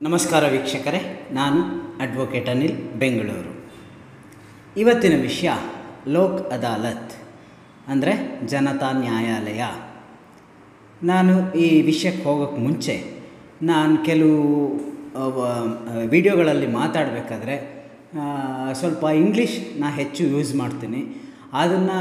ನಮಸ್ಕಾರ ವೀಕ್ಷಕರೇ ನಾನು ಅಡ್ವೊಕೇಟ್ ಅನಿಲ್ ಬೆಂಗಳೂರು ಇವತ್ತಿನ ವಿಷಯ ಲೋಕ್ ಅದಾಲತ್ ಅಂದರೆ ಜನತಾ ನ್ಯಾಯಾಲಯ ನಾನು ಈ ವಿಷಯಕ್ಕೆ ಹೋಗೋಕ್ಕೆ ಮುಂಚೆ ನಾನು ಕೆಲವು ವಿಡಿಯೋಗಳಲ್ಲಿ ಮಾತಾಡಬೇಕಾದ್ರೆ ಸ್ವಲ್ಪ ಇಂಗ್ಲೀಷ್ ನಾ ಹೆಚ್ಚು ಯೂಸ್ ಮಾಡ್ತೀನಿ ಅದನ್ನು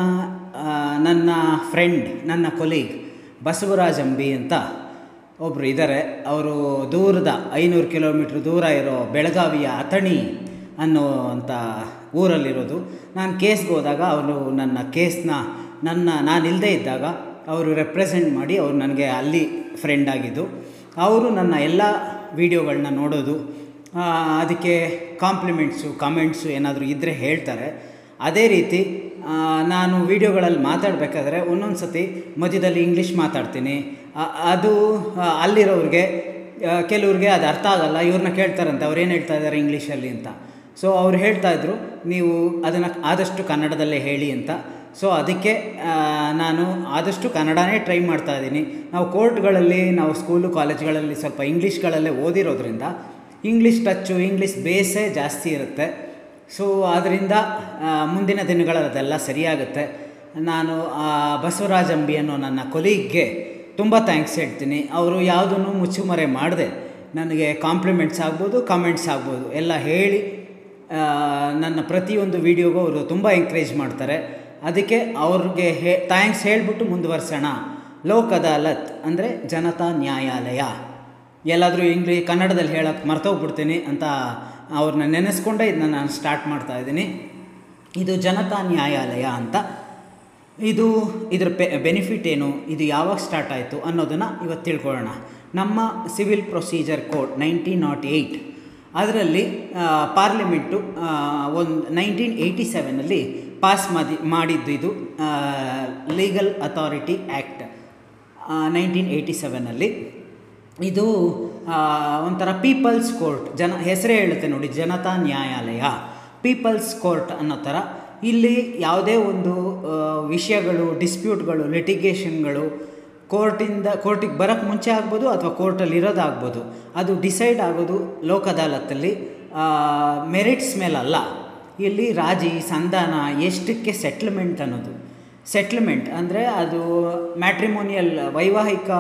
ನನ್ನ ಫ್ರೆಂಡ್ ನನ್ನ ಕೊಲೀಗ್ ಬಸವರಾಜ್ ಅಂಬಿ ಅಂತ ಒಬ್ಬರು ಇದ್ದಾರೆ ಅವರು ದೂರದ ಐನೂರು ಕಿಲೋಮೀಟ್ರ್ ದೂರ ಇರೋ ಬೆಳಗಾವಿಯ ಅಥಣಿ ಅನ್ನುವಂಥ ಊರಲ್ಲಿರೋದು ನಾನು ಕೇಸ್ಗೆ ಹೋದಾಗ ಅವರು ನನ್ನ ಕೇಸ್ನ ನನ್ನ ನಾನು ಇಲ್ಲದೇ ಇದ್ದಾಗ ಅವರು ರೆಪ್ರೆಸೆಂಟ್ ಮಾಡಿ ಅವರು ನನಗೆ ಅಲ್ಲಿ ಫ್ರೆಂಡ್ ಆಗಿದ್ದು ಅವರು ನನ್ನ ಎಲ್ಲ ವೀಡಿಯೋಗಳನ್ನ ನೋಡೋದು ಆ, ಅದಕ್ಕೆ ಕಾಂಪ್ಲಿಮೆಂಟ್ಸು ಕಮೆಂಟ್ಸು ಏನಾದರೂ ಇದ್ದರೆ ಹೇಳ್ತಾರೆ ಅದೇ ರೀತಿ ಆ, ನಾನು ವೀಡಿಯೋಗಳಲ್ಲಿ ಮಾತಾಡಬೇಕಾದ್ರೆ ಒಂದೊಂದು ಸತಿ ಮಧ್ಯದಲ್ಲಿ ಇಂಗ್ಲೀಷ್ ಮಾತಾಡ್ತೀನಿ ಆ- ಅದು ಆ, ಅಲ್ಲಿರೋರಿಗೆ ಆ, ಕೆಲವ್ರಿಗೆ ಅದು ಅರ್ಥ ಆಗಲ್ಲ ಇವ್ರನ್ನ ಕೇಳ್ತಾರಂತೆ ಅವ್ರು ಏನು ಹೇಳ್ತಾ ಇದ್ದಾರೆ ಇಂಗ್ಲೀಷಲ್ಲಿ ಅಂತ ಸೊ ಅವ್ರು ಹೇಳ್ತಾ ಇದ್ರು ನೀವು ಅದನ್ನು ಆದಷ್ಟು ಕನ್ನಡದಲ್ಲೇ ಹೇಳಿ ಅಂತ ಸೊ ಅದಕ್ಕೆ ಆ, ನಾನು ಆದಷ್ಟು ಕನ್ನಡನೇ ಟ್ರೈ ಮಾಡ್ತಾ ಇದ್ದೀನಿ ನಾವು ಕೋರ್ಟ್ಗಳಲ್ಲಿ ನಾವು ಸ್ಕೂಲು ಕಾಲೇಜ್ಗಳಲ್ಲಿ ಸ್ವಲ್ಪ ಇಂಗ್ಲೀಷ್ಗಳಲ್ಲೇ ಓದಿರೋದ್ರಿಂದ ಇಂಗ್ಲೀಷ್ ಟಚ್ಚು ಇಂಗ್ಲೀಷ್ ಬೇಸೇ ಜಾಸ್ತಿ ಇರುತ್ತೆ ಸೊ ಆದ್ದರಿಂದ ಆ, ಮುಂದಿನ ದಿನಗಳಲ್ಲಿ ಅದೆಲ್ಲ ಸರಿಯಾಗುತ್ತೆ ನಾನು ಆ ಬಸವರಾಜ್ ಅಂಬಿ ಅನ್ನೋ ನನ್ನ ಕೊಲೀಗ್ಗೆ ತುಂಬ ಥ್ಯಾಂಕ್ಸ್ ಹೇಳ್ತೀನಿ ಅವರು ಯಾವುದನ್ನು ಮುಚ್ಚುಮರೆ ಮಾಡದೆ ನನಗೆ ಕಾಂಪ್ಲಿಮೆಂಟ್ಸ್ ಆಗ್ಬೋದು ಕಮೆಂಟ್ಸ್ ಆಗ್ಬೋದು ಎಲ್ಲ ಹೇಳಿ ಆ, ನನ್ನ ಪ್ರತಿಯೊಂದು ವೀಡಿಯೋಗೂ ಅವರು ತುಂಬ ಎಂಕರೇಜ್ ಮಾಡ್ತಾರೆ ಅದಕ್ಕೆ ಅವ್ರಿಗೆ ಹೇ ಥ್ಯಾಂಕ್ಸ್ ಹೇಳಿಬಿಟ್ಟು ಮುಂದುವರ್ಸೋಣ ಲೋಕ್ ಅದಾಲತ್ ಅಂದರೆ ಜನತಾ ನ್ಯಾಯಾಲಯ ಎಲ್ಲಾದರೂ ಇಂಗ್ಲೀ ಕನ್ನಡದಲ್ಲಿ ಹೇಳೋಕ್ಕೆ ಮರ್ತೋಗ್ಬಿಡ್ತೀನಿ ಅಂತ ಅವ್ರನ್ನ ನೆನೆಸ್ಕೊಂಡೇ ಇದನ್ನ ನಾನು ಸ್ಟಾರ್ಟ್ ಮಾಡ್ತಾ ಇದ್ದೀನಿ ಇದು ಜನತಾ ನ್ಯಾಯಾಲಯ ಅಂತ ಇದು ಇದರ ಪೆ ಬೆನಿಫಿಟ್ ಏನು ಇದು ಯಾವಾಗ ಸ್ಟಾರ್ಟ್ ಆಯಿತು ಅನ್ನೋದನ್ನು ಇವತ್ತು ತಿಳ್ಕೊಳ್ಳೋಣ ನಮ್ಮ civil procedure code nineteen nought eight ಅದರಲ್ಲಿ ಪಾರ್ಲಿಮೆಂಟು ಒಂದು ನೈನ್ಟೀನ್ ಏಯ್ಟಿ ಸೆವೆನಲ್ಲಿ ಪಾಸ್ ಮಾಡಿ ಮಾಡಿದ್ದು ಇದು legal authority act nineteen eighty ಸೆವೆನಲ್ಲಿ ಇದು ಆ, ಒಂಥರ ಪೀಪಲ್ಸ್ ಕೋರ್ಟ್ ಜನ ಹೆಸರೇ ಹೇಳುತ್ತೆ ನೋಡಿ ಜನತಾ ನ್ಯಾಯಾಲಯ ಪೀಪಲ್ಸ್ ಕೋರ್ಟ್ ಅನ್ನೋ ಥರ ಇಲ್ಲಿ ಯಾವುದೇ ಒಂದು ಆ, ವಿಷಯಗಳು ಡಿಸ್ಪ್ಯೂಟ್ಗಳು ಲಿಟಿಗೇಷನ್ಗಳು ಕೋರ್ಟಿಂದ ಕೋರ್ಟಿಗೆ ಬರೋಕ್ಕೆ ಮುಂಚೆ ಆಗ್ಬೋದು ಅಥವಾ ಕೋರ್ಟಲ್ಲಿ ಇರೋದಾಗ್ಬೋದು ಅದು ಡಿಸೈಡ್ ಆಗೋದು ಲೋಕ್ ಅದಾಲತ್ತಲ್ಲಿ ಮೆರಿಟ್ಸ್ ಮೇಲಲ್ಲ ಇಲ್ಲಿ ರಾಜಿ ಸಂಧಾನ ಎಷ್ಟಕ್ಕೆ ಸೆಟ್ಲ್ಮೆಂಟ್ ಅನ್ನೋದು ಸೆಟ್ಲ್ಮೆಂಟ್ ಅಂದರೆ ಅದು ಮ್ಯಾಟ್ರಿಮೋನಿಯಲ್ ವೈವಾಹಿಕ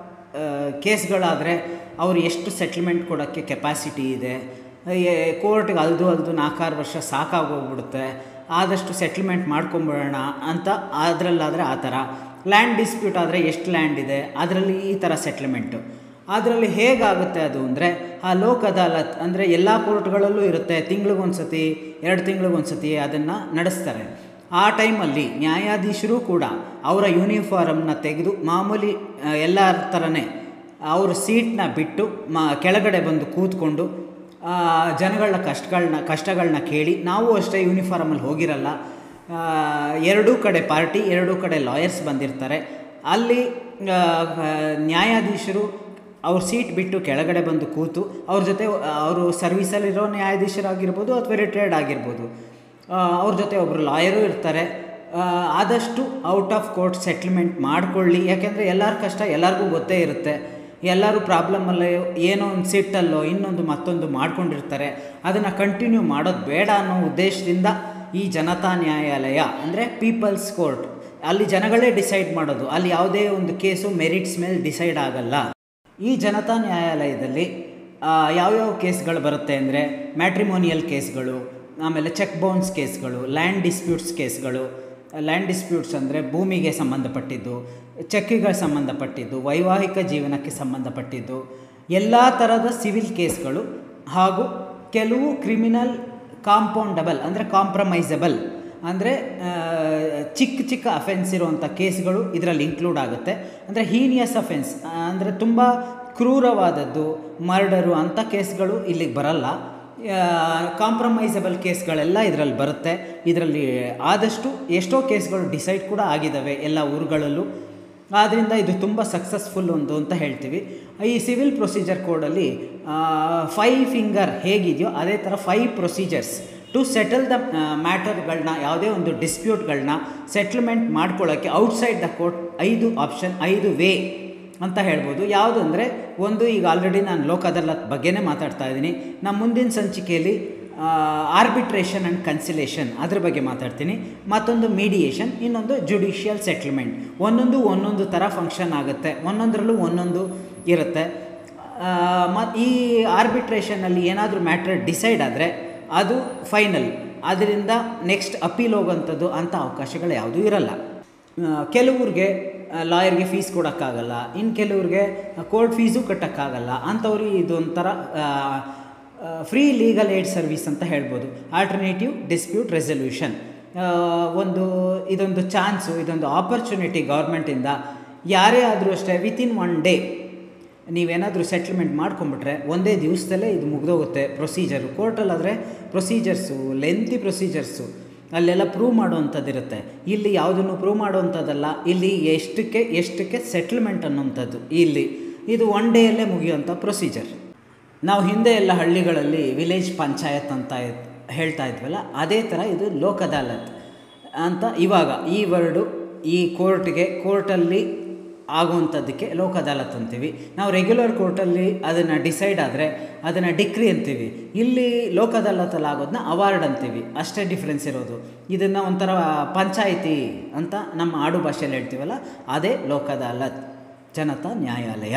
ಕೇಸ್ಗಳಾದರೆ ಅವ್ರು ಎಷ್ಟು ಸೆಟ್ಲ್ಮೆಂಟ್ ಕೊಡೋಕ್ಕೆ ಕೆಪಾಸಿಟಿ ಇದೆ ಕೋರ್ಟ್ಗೆ ಅಲ್ದು ಅಲ್ದು ನಾಲ್ಕಾರು ವರ್ಷ ಸಾಕಾಗೋಗ್ಬಿಡುತ್ತೆ ಆದಷ್ಟು ಸೆಟ್ಲ್ಮೆಂಟ್ ಮಾಡ್ಕೊಂಬಿಡೋಣ ಅಂತ ಅದರಲ್ಲಾದರೆ ಆ ಥರ ಲ್ಯಾಂಡ್ ಡಿಸ್ಪ್ಯೂಟ್ ಆದರೆ ಎಷ್ಟು ಲ್ಯಾಂಡ್ ಇದೆ ಅದರಲ್ಲಿ ಈ ಥರ ಸೆಟ್ಲ್ಮೆಂಟು ಅದರಲ್ಲಿ ಹೇಗಾಗುತ್ತೆ ಅದು ಅಂದರೆ ಆ ಲೋಕ್ ಅದಾಲತ್ ಅಂದರೆ ಎಲ್ಲ ಕೋರ್ಟ್ಗಳಲ್ಲೂ ಇರುತ್ತೆ ತಿಂಗ್ಳಿಗೊಂದು ಸತಿ ಎರಡು ತಿಂಗ್ಳಿಗೊಂದು ಸತಿ ಅದನ್ನು ನಡೆಸ್ತಾರೆ ಆ ಟೈಮಲ್ಲಿ ನ್ಯಾಯಾಧೀಶರು ಕೂಡ ಅವರ ಯೂನಿಫಾರಮ್ನ ತೆಗೆದು ಮಾಮೂಲಿ ಆ, ಎಲ್ಲರ ಥರನೇ ಅವ್ರ ಸೀಟ್ನ ಬಿಟ್ಟು ಮಾ ಕೆಳಗಡೆ ಬಂದು ಕೂತ್ಕೊಂಡು ಆ, ಜನಗಳನ್ನ ಕಷ್ಟಗಳನ್ನ ಕಷ್ಟಗಳನ್ನ ಕೇಳಿ ನಾವು ಅಷ್ಟೇ ಯೂನಿಫಾರ್ಮಲ್ಲಿ ಹೋಗಿರಲ್ಲ ಆ, ಎರಡೂ ಕಡೆ ಪಾರ್ಟಿ ಎರಡೂ ಕಡೆ ಲಾಯರ್ಸ್ ಬಂದಿರ್ತಾರೆ ಅಲ್ಲಿ ಆ, ನ್ಯಾಯಾಧೀಶರು ಅವ್ರ ಸೀಟ್ ಬಿಟ್ಟು ಕೆಳಗಡೆ ಬಂದು ಕೂತು ಅವ್ರ ಜೊತೆ ಅವರು ಸರ್ವೀಸಲ್ಲಿರೋ ನ್ಯಾಯಾಧೀಶರಾಗಿರ್ಬೋದು ಅಥವಾ ರಿಟೈರ್ಡ್ ಆಗಿರ್ಬೋದು ಆ, ಅವ್ರ ಜೊತೆ ಒಬ್ಬರು ಲಾಯರು ಇರ್ತಾರೆ ಆ, ಆದಷ್ಟು ಔಟ್ ಆಫ್ ಕೋರ್ಟ್ ಸೆಟ್ಲ್ಮೆಂಟ್ ಮಾಡಿಕೊಳ್ಳಿ ಯಾಕೆಂದರೆ ಎಲ್ಲರ ಕಷ್ಟ ಎಲ್ಲರಿಗೂ ಗೊತ್ತೇ ಇರುತ್ತೆ ಎಲ್ಲರೂ ಪ್ರಾಬ್ಲಮಲ್ಲೇ ಏನೋ ಒಂದು ಸಿಟ್ಟಲ್ಲೋ ಇನ್ನೊಂದು ಮತ್ತೊಂದು ಮಾಡ್ಕೊಂಡಿರ್ತಾರೆ ಅದನ್ನು ಕಂಟಿನ್ಯೂ ಮಾಡೋದು ಬೇಡ ಅನ್ನೋ ಉದ್ದೇಶದಿಂದ ಈ ಜನತಾ ನ್ಯಾಯಾಲಯ ಅಂದರೆ ಪೀಪಲ್ಸ್ ಕೋರ್ಟ್ ಅಲ್ಲಿ ಜನಗಳೇ ಡಿಸೈಡ್ ಮಾಡೋದು ಅಲ್ಲಿ ಯಾವುದೇ ಒಂದು ಕೇಸು ಮೆರಿಟ್ಸ್ ಮೇಲೆ ಡಿಸೈಡ್ ಆಗಲ್ಲ ಈ ಜನತಾ ನ್ಯಾಯಾಲಯದಲ್ಲಿ ಆ, ಯಾವ್ಯಾವ ಕೇಸ್ಗಳು ಬರುತ್ತೆ ಅಂದರೆ ಮ್ಯಾಟ್ರಿಮೋನಿಯಲ್ ಕೇಸ್ಗಳು ಆಮೇಲೆ ಚೆಕ್ ಬೌನ್ಸ್ ಕೇಸ್ಗಳು ಲ್ಯಾಂಡ್ ಡಿಸ್ಪ್ಯೂಟ್ಸ್ ಕೇಸ್ಗಳು ಲ್ಯಾಂಡ್ ಡಿಸ್ಪ್ಯೂಟ್ಸ್ ಅಂದರೆ ಭೂಮಿಗೆ ಸಂಬಂಧಪಟ್ಟಿದ್ದು ಚೆಕ್ಕಿಗೆ ಸಂಬಂಧಪಟ್ಟಿದ್ದು ವೈವಾಹಿಕ ಜೀವನಕ್ಕೆ ಸಂಬಂಧಪಟ್ಟಿದ್ದು ಎಲ್ಲ ಥರದ ಸಿವಿಲ್ ಕೇಸ್ಗಳು ಹಾಗೂ ಕೆಲವು ಕ್ರಿಮಿನಲ್ ಕಾಂಪೌಂಡಬಲ್ ಅಂದರೆ ಕಾಂಪ್ರಮೈಸಬಲ್ ಅಂದರೆ ಚಿಕ್ಕ ಚಿಕ್ಕ ಅಫೆನ್ಸ್ ಇರುವಂಥ ಕೇಸ್ಗಳು ಇದರಲ್ಲಿ ಇನ್ಕ್ಲೂಡ್ ಆಗುತ್ತೆ ಅಂದರೆ ಹೀನಿಯಸ್ ಅಫೆನ್ಸ್ ಅಂದರೆ ತುಂಬ ಕ್ರೂರವಾದದ್ದು ಮರ್ಡರು ಅಂಥ ಕೇಸ್ಗಳು ಇಲ್ಲಿಗೆ ಬರಲ್ಲ ಕಾಂಪ್ರಮೈಸಬಲ್ ಕೇಸ್ಗಳೆಲ್ಲ ಇದರಲ್ಲಿ ಬರುತ್ತೆ ಇದರಲ್ಲಿ ಆದಷ್ಟು ಎಷ್ಟೋ ಕೇಸ್ಗಳು ಡಿಸೈಡ್ ಕೂಡ ಆಗಿದ್ದಾವೆ ಎಲ್ಲ ಊರುಗಳಲ್ಲೂ ಆದ್ದರಿಂದ ಇದು ತುಂಬ ಸಕ್ಸಸ್ಫುಲ್ ಒಂದು ಅಂತ ಹೇಳ್ತೀವಿ ಈ ಸಿವಿಲ್ ಪ್ರೊಸೀಜರ್ ಕೋಡಲ್ಲಿ ಫೈವ್ ಫಿಂಗರ್ ಹೇಗಿದೆಯೋ ಅದೇ ಥರ five procedures to settle the ಮ್ಯಾಟರ್ಗಳನ್ನ ಯಾವುದೇ ಒಂದು ಡಿಸ್ಪ್ಯೂಟ್ಗಳನ್ನ ಸೆಟ್ಲ್ಮೆಂಟ್ ಮಾಡ್ಕೊಳ್ಳೋಕ್ಕೆ ಔಟ್ಸೈಡ್ ದ ಕೋರ್ಟ್ ಐದು ಆಪ್ಷನ್ ಐದು ವೇ ಅಂತ ಹೇಳ್ಬೋದು ಯಾವುದು ಅಂದರೆ ಒಂದು ಈಗ ಆಲ್ರೆಡಿ ನಾನು ಲೋಕ್ ಅದಾಲತ್ ಬಗ್ಗೆನೇ ಮಾತಾಡ್ತಾ ಇದ್ದೀನಿ ನಮ್ಮ ಮುಂದಿನ ಸಂಚಿಕೆಯಲ್ಲಿ ಆರ್ಬಿಟ್ರೇಷನ್ ಆ್ಯಂಡ್ ಕನ್ಸಿಲೇಷನ್ ಅದ್ರ ಬಗ್ಗೆ ಮಾತಾಡ್ತೀನಿ ಮತ್ತೊಂದು ಮೀಡಿಯೇಷನ್ ಇನ್ನೊಂದು ಜುಡಿಷಿಯಲ್ ಸೆಟ್ಲ್ಮೆಂಟ್ ಒಂದೊಂದು ಒಂದೊಂದು ಥರ ಫಂಕ್ಷನ್ ಆಗುತ್ತೆ ಒಂದೊಂದರಲ್ಲೂ ಒಂದೊಂದು ಇರುತ್ತೆ ಮತ್ತು ಈ ಆರ್ಬಿಟ್ರೇಷನಲ್ಲಿ ಏನಾದರೂ ಮ್ಯಾಟ್ರ್ ಡಿಸೈಡ್ ಆದರೆ ಅದು ಫೈನಲ್ ಅದರಿಂದ ನೆಕ್ಸ್ಟ್ ಅಪೀಲ್ ಹೋಗೋಂಥದ್ದು ಅಂಥ ಅವಕಾಶಗಳು ಯಾವುದೂ ಇರಲ್ಲ ಕೆಲವ್ರಿಗೆ ಲಾಯರ್ಗೆ ಫೀಸ್ ಕೊಡೋಕ್ಕಾಗಲ್ಲ ಇನ್ನು ಕೆಲವ್ರಿಗೆ ಕೋರ್ಟ್ ಫೀಸು ಕಟ್ಟೋಕ್ಕಾಗಲ್ಲ ಅಂಥವ್ರಿಗೆ ಇದೊಂಥರ ಫ್ರೀ ಲೀಗಲ್ ಏಡ್ ಸರ್ವಿಸ್ ಅಂತ ಹೇಳ್ಬೋದು ಆಲ್ಟರ್ನೇಟಿವ್ ಡಿಸ್ಪ್ಯೂಟ್ ರೆಸಲ್ಯೂಷನ್ ಒಂದು ಇದೊಂದು ಚಾನ್ಸು ಇದೊಂದು ಆಪರ್ಚುನಿಟಿ ಗೌರ್ಮೆಂಟಿಂದ ಯಾರೇ ಆದರೂ ಅಷ್ಟೇ ವಿತಿನ್ ಒನ್ ಡೇ ನೀವೇನಾದರೂ ಸೆಟ್ಲ್ಮೆಂಟ್ ಮಾಡ್ಕೊಂಬಿಟ್ರೆ ಒಂದೇ ದಿವಸದಲ್ಲೇ ಇದು ಮುಗ್ದೋಗುತ್ತೆ ಪ್ರೊಸೀಜರು ಕೋರ್ಟಲ್ಲಾದರೆ ಪ್ರೊಸೀಜರ್ಸು ಲೆಂತಿ ಪ್ರೊಸೀಜರ್ಸು ಅಲ್ಲೆಲ್ಲ ಪ್ರೂವ್ ಮಾಡುವಂಥದ್ದು ಇರುತ್ತೆ ಇಲ್ಲಿ ಯಾವುದನ್ನು ಪ್ರೂವ್ ಮಾಡುವಂಥದ್ದಲ್ಲ ಇಲ್ಲಿ ಎಷ್ಟಕ್ಕೆ ಎಷ್ಟಕ್ಕೆ ಸೆಟ್ಲ್ಮೆಂಟ್ ಅನ್ನೋಂಥದ್ದು ಇಲ್ಲಿ ಇದು ಒನ್ ಡೇಯಲ್ಲೇ ಮುಗಿಯುವಂಥ ಪ್ರೊಸೀಜರ್ ನಾವು ಹಿಂದೆ ಎಲ್ಲ ಹಳ್ಳಿಗಳಲ್ಲಿ ವಿಲೇಜ್ ಪಂಚಾಯತ್ ಅಂತ ಹೇಳ್ತಾ ಇದ್ವಲ್ಲ ಅದೇ ಥರ ಇದು ಲೋಕ್ ಅದಾಲತ್ ಅಂತ ಇವಾಗ ಈ ವರ್ಡು ಈ ಕೋರ್ಟ್ಗೆ ಕೋರ್ಟಲ್ಲಿ ಆಗುವಂಥದ್ದಕ್ಕೆ ಲೋಕ್ ಅದಾಲತ್ ಅಂತೀವಿ ನಾವು ರೆಗ್ಯುಲರ್ ಕೋರ್ಟಲ್ಲಿ ಅದನ್ನು ಡಿಸೈಡ್ ಆದರೆ ಅದನ್ನು ಡಿಕ್ರಿ ಅಂತೀವಿ ಇಲ್ಲಿ ಲೋಕ್ ಅದಾಲತಲ್ಲಿ ಆಗೋದನ್ನ ಅವಾರ್ಡ್ ಅಂತೀವಿ ಅಷ್ಟೇ ಡಿಫ್ರೆನ್ಸ್ ಇರೋದು ಇದನ್ನು ಒಂಥರ ಪಂಚಾಯಿತಿ ಅಂತ ನಮ್ಮ ಆಡು ಭಾಷೆಯಲ್ಲಿ ಹೇಳ್ತೀವಲ್ಲ ಅದೇ ಲೋಕ್ ಅದಾಲತ್ ಜನತಾ ನ್ಯಾಯಾಲಯ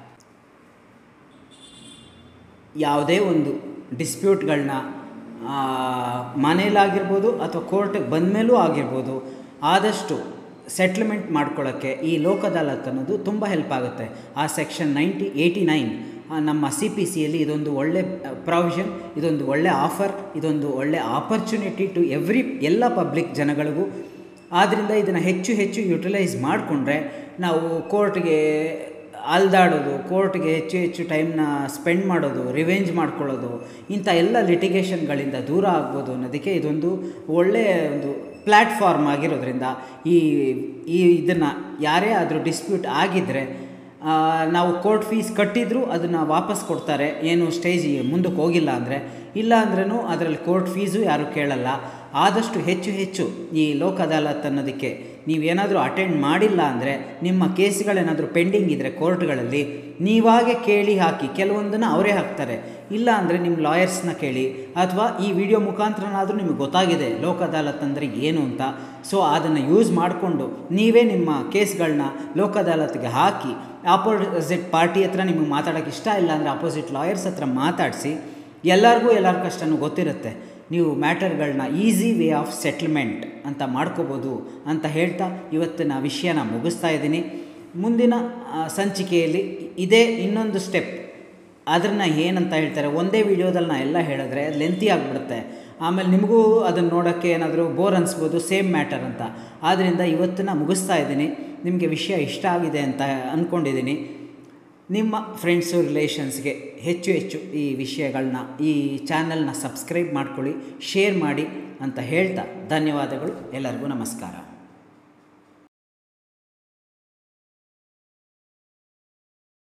ಯಾವುದೇ ಒಂದು ಡಿಸ್ಪ್ಯೂಟ್ಗಳನ್ನ ಮನೇಲಾಗಿರ್ಬೋದು ಅಥವಾ ಕೋರ್ಟಿಗೆ ಬಂದ ಮೇಲೂ ಆಗಿರ್ಬೋದು ಆದಷ್ಟು ಸೆಟ್ಲ್ಮೆಂಟ್ ಮಾಡ್ಕೊಳ್ಳೋಕ್ಕೆ ಈ ಲೋಕ್ ಅದಾಲತ್ ಅನ್ನೋದು ತುಂಬ ಹೆಲ್ಪ್ ಆಗುತ್ತೆ ಆ ಸೆಕ್ಷನ್ ನೈಂಟಿ ಏಯ್ಟಿ ನೈನ್ ನಮ್ಮ ಸಿ ಪಿ ಸಿಯಲ್ಲಿ ಇದೊಂದು ಒಳ್ಳೆ ಪ್ರಾವಿಷನ್ ಇದೊಂದು ಒಳ್ಳೆ ಆಫರ್ ಇದೊಂದು ಒಳ್ಳೆ ಆಪರ್ಚುನಿಟಿ ಟು ಎವ್ರಿ ಎಲ್ಲ ಪಬ್ಲಿಕ್ ಜನಗಳಿಗೂ ಆದ್ದರಿಂದ ಇದನ್ನು ಹೆಚ್ಚು ಹೆಚ್ಚು ಯುಟಿಲೈಸ್ ಮಾಡಿಕೊಂಡ್ರೆ ನಾವು ಕೋರ್ಟ್ಗೆ ಅಲ್ದಾಡೋದು ಕೋರ್ಟ್ಗೆ ಹೆಚ್ಚು ಹೆಚ್ಚು ಟೈಮ್ನ ಸ್ಪೆಂಡ್ ಮಾಡೋದು ರಿವೆಂಜ್ ಮಾಡ್ಕೊಳ್ಳೋದು ಇಂಥ ಎಲ್ಲ ಲಿಟಿಗೇಷನ್ಗಳಿಂದ ದೂರ ಆಗ್ಬೋದು ಅನ್ನೋದಕ್ಕೆ ಇದೊಂದು ಒಳ್ಳೆಯ ಒಂದು ಪ್ಲ್ಯಾಟ್ಫಾರ್ಮ್ ಆಗಿರೋದ್ರಿಂದ ಈ ಈ ಇದನ್ನು ಯಾರೇ ಆದರೂ ಡಿಸ್ಪ್ಯೂಟ್ ಆಗಿದ್ದರೆ ನಾವು ಕೋರ್ಟ್ ಫೀಸ್ ಕಟ್ಟಿದರೂ ಅದನ್ನು ವಾಪಸ್ ಕೊಡ್ತಾರೆ ಏನು ಸ್ಟೇಜ್ ಮುಂದಕ್ಕೆ ಹೋಗಿಲ್ಲ ಅಂದರೆ ಇಲ್ಲ ಅಂದ್ರೂ ಅದರಲ್ಲಿ ಕೋರ್ಟ್ ಫೀಸು ಯಾರೂ ಕೇಳಲ್ಲ ಆದಷ್ಟು ಹೆಚ್ಚು ಹೆಚ್ಚು ಈ ಲೋಕ್ ಅದಾಲತ್ ಅನ್ನೋದಕ್ಕೆ ನೀವೇನಾದರೂ ಅಟೆಂಡ್ ಮಾಡಿಲ್ಲ ಅಂದರೆ ನಿಮ್ಮ ಕೇಸ್ಗಳೇನಾದರೂ ಪೆಂಡಿಂಗ್ ಇದ್ದರೆ ಕೋರ್ಟ್ಗಳಲ್ಲಿ ನೀವಾಗೆ ಕೇಳಿ ಹಾಕಿ ಕೆಲವೊಂದನ್ನು ಅವರೇ ಹಾಕ್ತಾರೆ ಇಲ್ಲ ಅಂದರೆ ನಿಮ್ಮ ಲಾಯರ್ಸ್ನ ಕೇಳಿ ಅಥವಾ ಈ ವಿಡಿಯೋ ಮುಖಾಂತರನಾದರೂ ನಿಮಗೆ ಗೊತ್ತಾಗಿದೆ ಲೋಕ್ ಅದಾಲತ್ ಅಂದರೆ ಏನು ಅಂತ ಸೊ ಅದನ್ನು ಯೂಸ್ ಮಾಡಿಕೊಂಡು ನೀವೇ ನಿಮ್ಮ ಕೇಸ್ಗಳನ್ನ ಲೋಕ್ ಅದಾಲತ್ಗೆ ಹಾಕಿ ಆಪೋಸಿಟ್ ಪಾರ್ಟಿ ಹತ್ರ ನಿಮಗೆ ಮಾತಾಡೋಕ್ಕೆ ಇಷ್ಟ ಇಲ್ಲ ಅಂದರೆ ಅಪೋಸಿಟ್ ಲಾಯರ್ಸ್ ಹತ್ರ ಮಾತಾಡಿಸಿ ಎಲ್ಲರಿಗೂ ಎಲ್ಲರ ಕಷ್ಟನೂ ಗೊತ್ತಿರುತ್ತೆ ನೀವು ಮ್ಯಾಟರ್ಗಳನ್ನ ಈಸಿ ವೇ ಆಫ್ ಸೆಟ್ಲ್ಮೆಂಟ್ ಅಂತ ಮಾಡ್ಕೋಬೋದು ಅಂತ ಹೇಳ್ತಾ ಇವತ್ತಿನ ವಿಷಯನ ಮುಗಿಸ್ತಾ ಇದ್ದೀನಿ ಮುಂದಿನ ಸಂಚಿಕೆಯಲ್ಲಿ ಇದೇ ಇನ್ನೊಂದು ಸ್ಟೆಪ್ ಅದನ್ನು ಏನಂತ ಹೇಳ್ತಾರೆ ಒಂದೇ ವಿಡಿಯೋದಲ್ಲಿ ನಾ ಎಲ್ಲ ಹೇಳಿದ್ರೆ ಲೆಂತಿ ಆಗಿಬಿಡುತ್ತೆ ಆಮೇಲೆ ನಿಮಗೂ ಅದನ್ನು ನೋಡೋಕ್ಕೆ ಏನಾದರೂ ಬೋರ್ ಅನಿಸ್ಬೋದು ಸೇಮ್ ಮ್ಯಾಟರ್ ಅಂತ ಆದ್ದರಿಂದ ಇವತ್ತಿನ ಮುಗಿಸ್ತಾ ಇದ್ದೀನಿ ನಿಮಗೆ ವಿಷಯ ಇಷ್ಟ ಆಗಿದೆ ಅಂತ ಅಂದ್ಕೊಂಡಿದ್ದೀನಿ ನಿಮ್ಮ ಫ್ರೆಂಡ್ಸು ರಿಲೇಷನ್ಸ್ಗೆ ಹೆಚ್ಚು ಹೆಚ್ಚು ಈ ವಿಷಯಗಳನ್ನ ಈ ಚಾನಲ್ನ ಸಬ್ಸ್ಕ್ರೈಬ್ ಮಾಡ್ಕೊಳ್ಳಿ ಶೇರ್ ಮಾಡಿ ಅಂತ ಹೇಳ್ತಾ ಧನ್ಯವಾದಗಳು ಎಲ್ಲರಿಗೂ ನಮಸ್ಕಾರ